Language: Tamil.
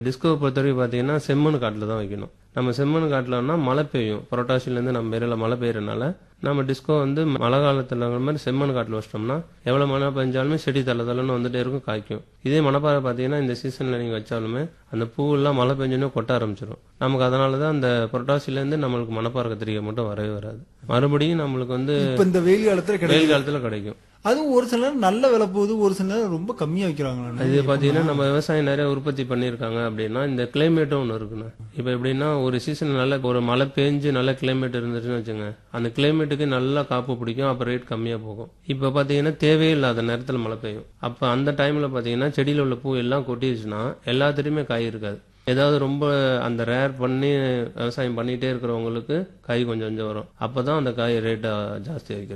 டிஸ்கோ பொறுத்தவரைக்கும் பார்த்தீங்கன்னா செம்மண் காட்டில் தான் வைக்கணும் நம்ம செம்மண் காட்டிலன்னா மழை பெய்யும் புரட்டாசிலேருந்து நம்ம ஏரியாவில் மழை பெய்யறனால நம்ம டிஸ்கோ வந்து மழை காலத்தில் மாதிரி செம்மண் காட்டில் வச்சிட்டோம்னா எவ்வளோ மழை பெஞ்சாலுமே செடி தலை தலைன்னு வந்துட்டே இருக்கும் காய்க்கும் இதே மணப்பாறை பார்த்தீங்கன்னா இந்த சீசனில் நீங்கள் வச்சாலுமே அந்த பூவெல்லாம் மழை பெஞ்சோன்னே கொட்ட ஆரம்பிச்சிடும் நமக்கு அதனால தான் அந்த புரட்டாசிலேருந்து நம்மளுக்கு மணப்பாறை கத்திரிக்காய் மட்டும் வரவே வராது மறுபடியும் நம்மளுக்கு வந்து இப்ப இந்த வெயில் காலத்துல கிடையாது வெயில் காலத்தில் கிடைக்கும் அதுவும் ஒரு சில நேரம் நல்ல விலை போகுது ஒரு சில நேரம் ரொம்ப கம்மியா வைக்கிறாங்களா இது பார்த்தீங்கன்னா நம்ம விவசாயம் நிறைய உற்பத்தி பண்ணியிருக்காங்க அப்படின்னா இந்த கிளைமேட்டும் ஒன்று இருக்குண்ணா இப்போ எப்படின்னா ஒரு சீசன் நல்ல ஒரு மழை பெஞ்சு நல்ல கிளைமேட் இருந்துச்சுன்னு வச்சுங்க அந்த கிளைமேட்டுக்கு நல்லா காப்பு பிடிக்கும் அப்போ ரேட் கம்மியாக போகும் இப்போ பார்த்தீங்கன்னா தேவையே இல்லாத நேரத்தில் மழை பெய்யும் அப்போ அந்த டைமில் பார்த்தீங்கன்னா செடியில் உள்ள பூ எல்லாம் கொட்டிடுச்சுன்னா எல்லாத்துலேயுமே காய் இருக்காது ஏதாவது ரொம்ப அந்த ரேர் பண்ணி விவசாயம் பண்ணிகிட்டே இருக்கிறவங்களுக்கு காய் கொஞ்சம் கொஞ்சம் வரும் அப்போ தான் அந்த காய் ரேட்டை ஜாஸ்தி வைக்கிறது